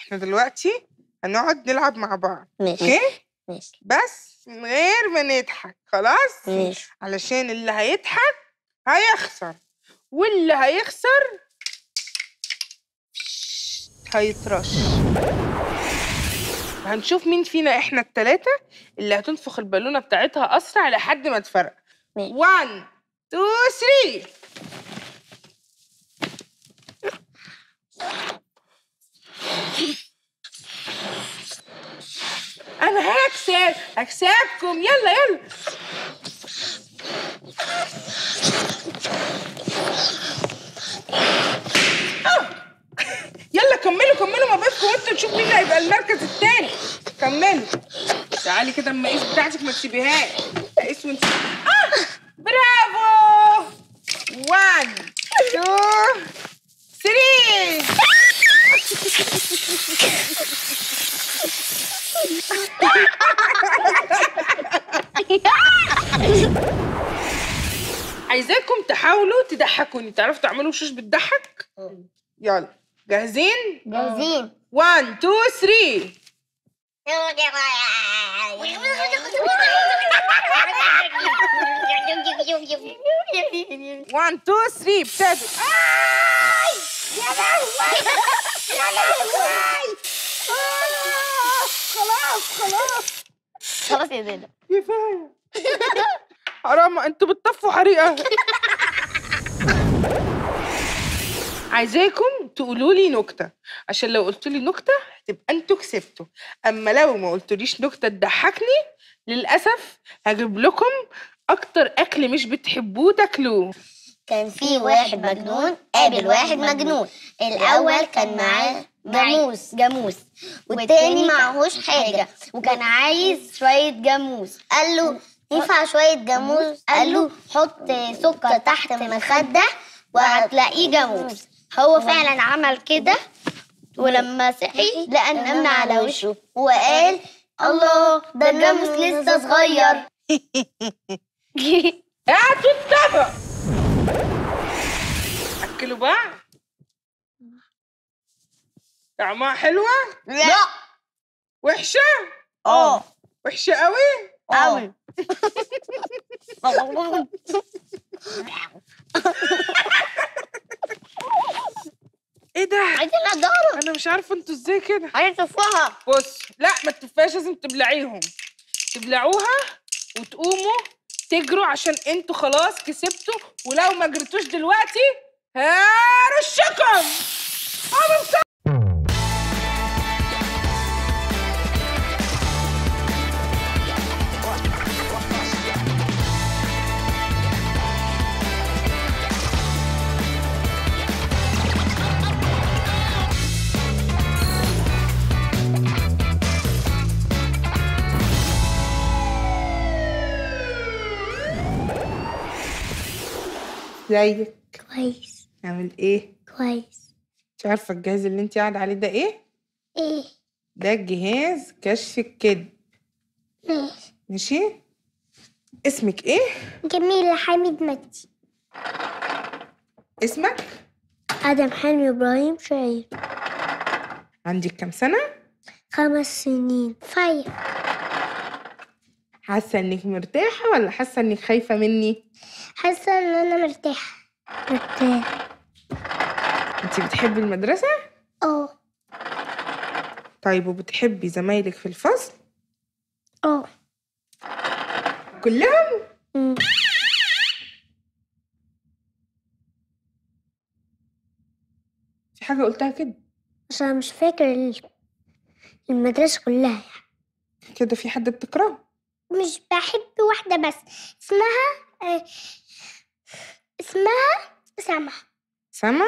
احنا دلوقتي هنقعد نلعب مع بعض ماشي اوكي ماشي بس من غير ما نضحك خلاص ماشي علشان اللي هيضحك هيخسر واللي هيخسر هيترش هنشوف مين فينا احنا التلاتة اللي هتنفخ البالونة بتاعتها أسرع لحد ما تفرق ماشي 1 2 3 انا هكسب هكسبكم يلا يلا آه. يلا كملوا كملوا ما بينكم وانتوا نشوف مين اللي هيبقى المركز التاني كملوا تعالي كده اما اقيس بتاعتك ما تسيبيهاش اقيس وانت آه. برافو 1 2 3 عايزاكم تحاولوا تضحكوني تعرفوا تعملوا وشوش بتضحك يلا جاهزين جاهزين 1 2 3 1 2 3 ابتدوا آي! يا لهوي يا لهوي آه! خلاص خلاص خلاص يا زينب كفايه حرام انتوا بتطفوا حريقه عايزاكم تقولوا لي نكته عشان لو قلتوا لي نكته هتبقى انتوا كسبتوا اما لو ما قلتوليش نكته تضحكني للاسف هجيب لكم اكتر اكل مش بتحبوه تاكلوه كان في واحد مجنون قابل واحد مجنون الأول كان معاه جاموس جاموس والتاني معهوش حاجة وكان عايز شوية جاموس قال له ينفع شوية جاموس قال له حط سكر تحت المخدة وهتلاقيه جاموس هو فعلا عمل كده ولما صحي لقى النمل على وشه وقال الله ده الجاموس لسه صغير هاتوا الطبق اكلوا بعض طعمها حلوه لا وحشه اه وحشه قوي قوي ايه ده عايزين نضرب انا مش عارفه انتوا ازاي كده عايز تفوها بص لا ما تفاش لازم تبلعيهم تبلعوها وتقوموا تجروا عشان انتوا خلاص كسبتوا ولو ما جريتوش دلوقتي هرشكم قوموا بسرعة. ازيك كويس عامل ايه كويس مش عارفه الجهاز اللي انت قاعده عليه ده ايه ايه ده جهاز كشف الكذب ماشي ماشي اسمك ايه جميلة حميد مجدي اسمك آدم حلمي إبراهيم شعير عندك كام سنه خمس سنين فايف حاسه انك مرتاحه ولا حاسه انك خايفه مني حاسة إن أنا مرتاحة مرتاح انت بتحبي المدرسه اه طيب وبتحبي زمايلك في الفصل اه كلهم أمم. في حاجه قلتها كده عشان مش فاكر ال- المدرسة كلها كده في حد بتكرهه مش بحب واحدة بس اسمها آه، اسمها سما سما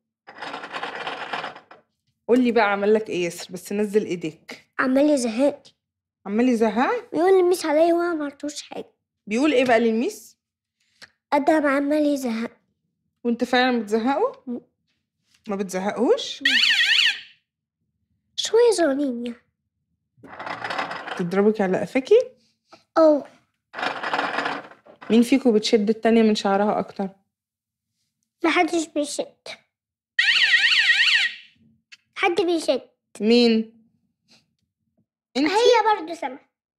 قولي بقى عمل لك ايه ياسر بس نزل ايديك عمال يزهقني عمال يزهقك بيقول لي مش عليا وانا ما عملتوش حاجة بيقول ايه بقى للميس أدهم عمال يزهق وانت فعلا بتزهقه م. ما بتزهقوش شوية صغيرين يعني تضربك على قفاكي اه مين فيكم بتشد التانية من شعرها اكتر محدش بيشد حد بيشد مين انت هي برضو سما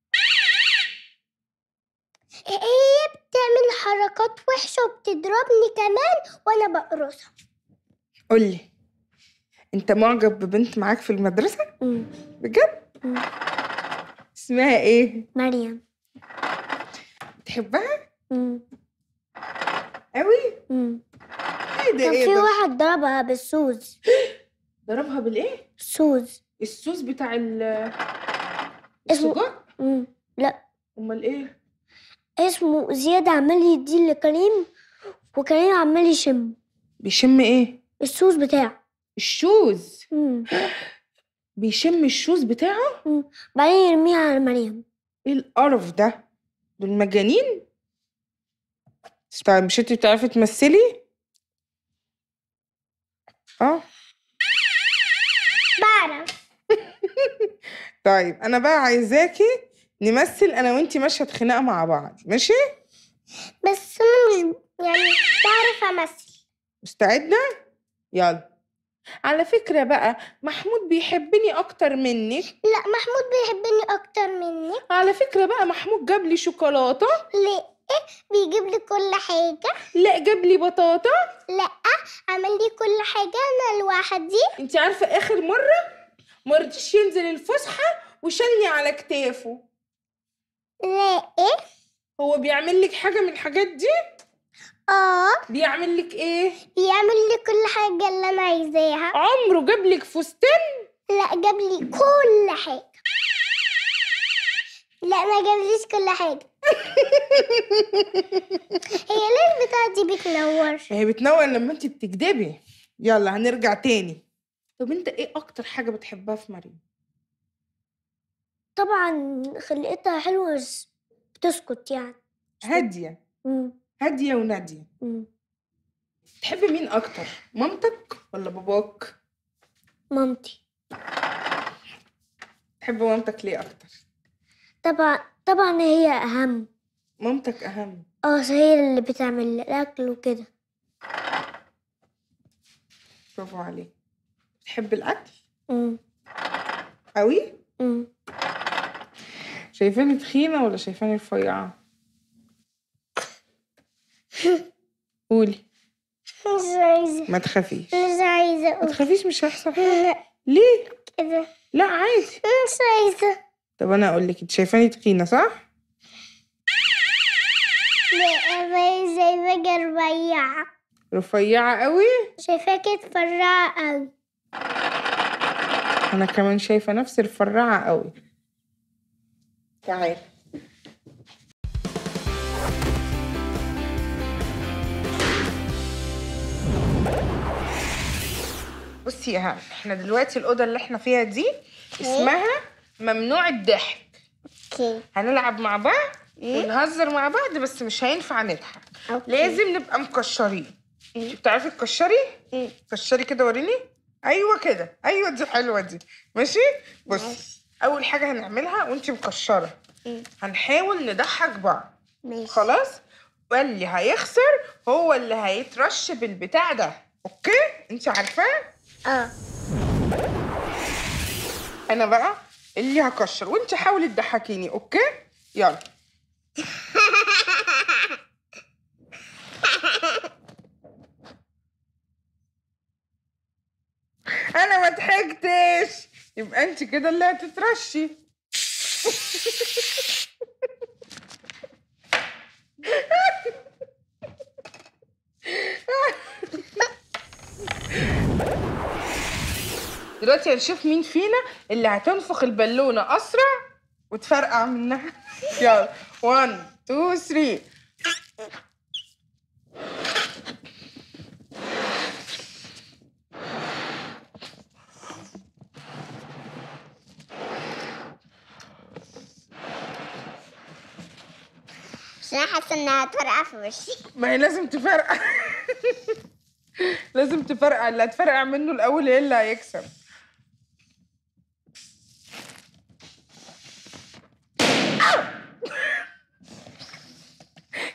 هي بتعمل حركات وحشة وبتضربني كمان وأنا بقرصها قولي انت معجب ببنت معاك في المدرسة بجد مم. اسمها ايه مريم تحبها مم. قوي مم. ايه ده كان ايه في ده واحد ضربها بالسوز ضربها بالايه سوز السوس بتاع ال اسمه- السجق مم. لا امال ايه اسمه زياد عمال يديه لكريم وكريم عمال يشم بيشم ايه السوز بتاعه الشوز مم. بيشم الشوز بتاعه بعدين يرميها على مريم ايه القرف ده دول مجانين طيب مش انتي بتعرفي تمثلي اه بعرف طيب انا بقى عايزاكي نمثل انا وانتي مشهد خناقه مع بعض ماشي بس انا مش يعني بعرف امثل مستعده يلا على فكره بقى محمود بيحبني اكتر منك لا محمود بيحبني اكتر مني على فكره بقى محمود جاب لي شوكولاته ليه بيجيب لي كل حاجة لا جاب لي بطاطا لا عمل لي كل حاجة انا لوحدي انت عارفه اخر مره ما رضيش ينزل الفسحه وشالني على كتافه لا ايه هو بيعمل لك حاجه من الحاجات دي اه بيعمل لك ايه بيعمل لي كل حاجة اللي انا عايزاها عمره جاب لك فستان لا جاب لي كل حاجة لا ما جابليش كل حاجة هي ليه البتاعة دي بتنور هي بتنور لما انت بتكدبي يلا هنرجع تاني طب انت ايه اكتر حاجه بتحبها في مريم طبعا خلقتها حلوة بس بتسكت يعني هاديه مم. هاديه وناديه مم. تحبي مين اكتر مامتك ولا باباك مامتي تحب مامتك ليه اكتر طبعا طبعا هي أهم مامتك اهم اه هي اللي بتعمل الأكل وكده برافو عليك تحب الاكل مم. قوي مم. شايفاني تخينه ولا شايفاني رفيعه قولي مش عايزة ما تخافيش مش عايزة ما أقول تخافيش مش هيحصل حاجه لا ليه كده لا عادي مش عايزة طب انا اقول لك انت شايفاني تخينه صح لا أنا شايفاك رفيعة رفيعه قوي شايفاك اتفرعة أوي انا كمان شايفه نفسي رفرعه قوي تعالي بصي يا هان احنا دلوقتي الاوضه اللي احنا فيها دي اسمها ممنوع الضحك اوكي هنلعب مع بعض ونهزر مع بعض بس مش هينفع نضحك أوكي. لازم نبقى مكشرين انت بتعرفي تكشري كشري كده وريني ايوه كده ايوه دي حلوه دي ماشي بصي ماشي. اول حاجه هنعملها وانت مكشره مم. هنحاول نضحك بعض ماشي خلاص واللي هيخسر هو اللي هيترش بالبتاع ده اوكي انت عارفاه اه انا بقى اللي هكشر وانت حاولي تضحكيني اوكي يلا انا ما ضحكتش يبقى انت كده اللي هتترشي دلوقتي هنشوف مين فينا اللي هتنفخ البالونة أسرع وتفرقع منها يلا 1 2 3 بس انا حاسه انها هتفرقع في وشي ما هي لازم تفرقع لازم تفرقع اللي هتفرقع منه الأول هي اللي هيكسب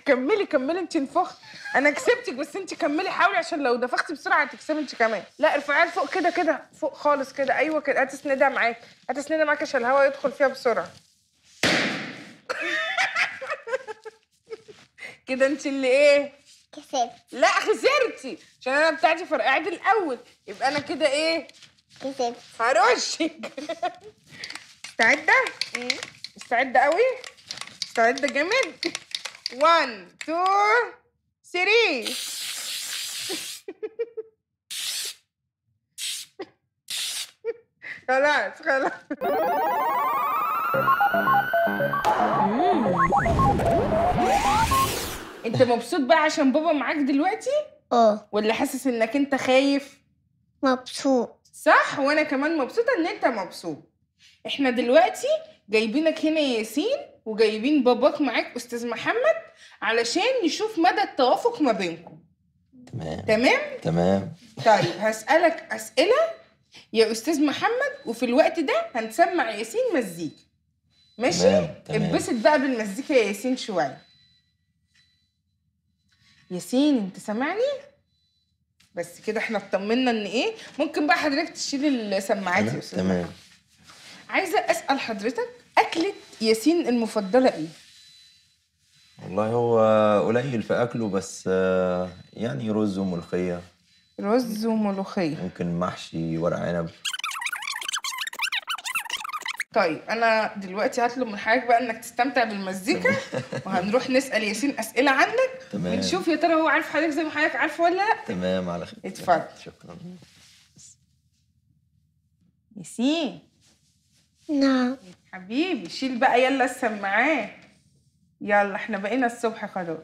كملي كملي انت انفخت انا كسبتك بس انت كملي حاولي عشان لو دفختي بسرعه هتكسبي انت كمان لا ارفعيها لفوق كده كده فوق خالص كده ايوه كده هتسندها معاك هتسندها معاك عشان الهواء يدخل فيها بسرعه كده انت اللي ايه كسبت لا خسرتي عشان انا بتاعتي فرقعت الاول يبقى انا كده ايه كسبت هرشك مستعدة؟ مستعدة قوي؟ مستعدة جامد؟ 1 2 3 خلاص خلاص انت مبسوط بقى عشان بابا معاك دلوقتي اه ولا حاسس انك انت خايف مبسوط صح وانا كمان مبسوطه ان انت مبسوط احنا دلوقتي جايبينك هنا يا ياسين وجايبين باباك معاك استاذ محمد علشان نشوف مدى التوافق ما بينكم تمام تمام تمام طيب هسالك اسئله يا استاذ محمد وفي الوقت ده هنسمع ياسين مزيكا ماشي تمام، تمام. اتبسط بقى بالمزيكا يا ياسين شويه ياسين انت سامعني بس كده احنا اطمنا ان ايه ممكن بقى حضرتك تشيل السماعات يا تمام استاذ تمام محمد. عايزه اسال حضرتك اكله ياسين المفضله ايه والله هو قليل في اكله بس آه، يعني رز وملوخيه رز وملوخيه ممكن محشي ورق عنب طيب انا دلوقتي هطلب من حضرتك بقى انك تستمتع بالمزيكا وهنروح نسال ياسين اسئله عنك تمام. ونشوف يا ترى هو عارف حضرتك زي ما حضرتك عارفه ولا لا تمام على خير اتفضل. شكرا ياسين نعم حبيبي شيل بقى يلا السماعات يلا احنا بقينا الصبح خلاص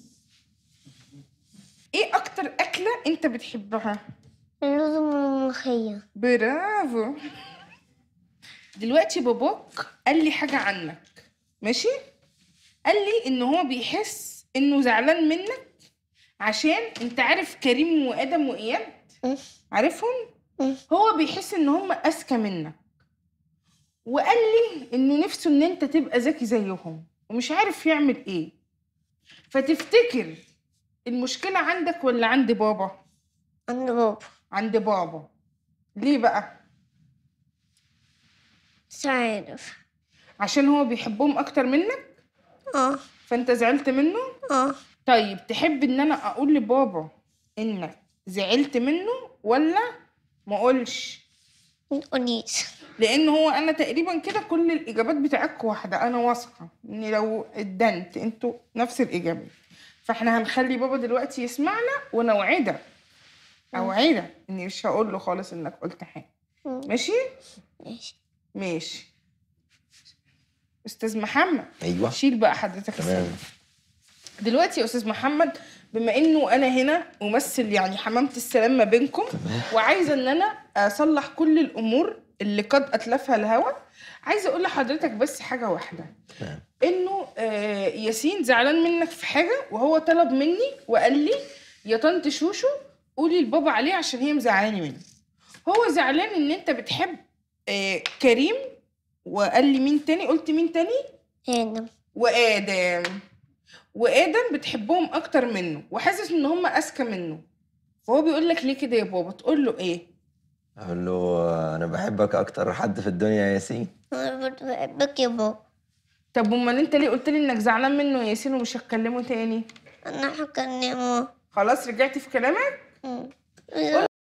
ايه اكتر اكله انت بتحبها الرز والملوخية برافو دلوقتي باباك قال لي حاجة عنك ماشي؟ قال لي إن هو بيحس إنه زعلان منك عشان أنت عارف كريم وآدم وإياد مم. عارفهم؟ مم. هو بيحس إن هم أذكى منك وقال لي إنه نفسه إن أنت تبقى ذكي زيهم ومش عارف يعمل إيه فتفتكر المشكلة عندك ولا عند بابا؟ عند بابا عند بابا ليه بقى؟ مش عارف عشان هو بيحبهم اكتر منك اه فانت زعلت منه اه طيب تحب ان انا اقول لبابا انك زعلت منه ولا ما اقولش متقوليش لان هو انا تقريبا كده كل الاجابات بتاعتكم واحده انا واثقه ان لو اتدنت انتوا نفس الاجابات فاحنا هنخلي بابا دلوقتي يسمعنا ونوعدك اوعدك اني مش هقول له خالص انك قلت حاجه مم. ماشي ماشي ماشي استاذ محمد ايوه شيل بقى حضرتك تمام السماعة. دلوقتي يا استاذ محمد بما انه انا هنا ممثل يعني حمامه السلام ما بينكم وعايزه ان انا اصلح كل الامور اللي قد اتلفها الهوى عايزه اقول لحضرتك بس حاجه واحده تمام انه آه، ياسين زعلان منك في حاجه وهو طلب مني وقال لي يا طنط شوشو قولي لبابا عليه عشان هي مزعلاني منه هو زعلان ان انت بتحب آه، كريم وقال لي مين تاني قلت مين تاني آدم وادم وادم بتحبهم اكتر منه وحاسس ان هم اذكى منه فهو بيقول لك ليه كده يا بابا تقول له ايه اقول له انا بحبك اكتر حد في الدنيا يا ياسين أنا برضه بحبك يا بابا طب امال انت ليه قلت لي انك زعلان منه يا ياسين ومش هتكلمه تاني أنا هكلمه خلاص رجعتي في كلامك مم.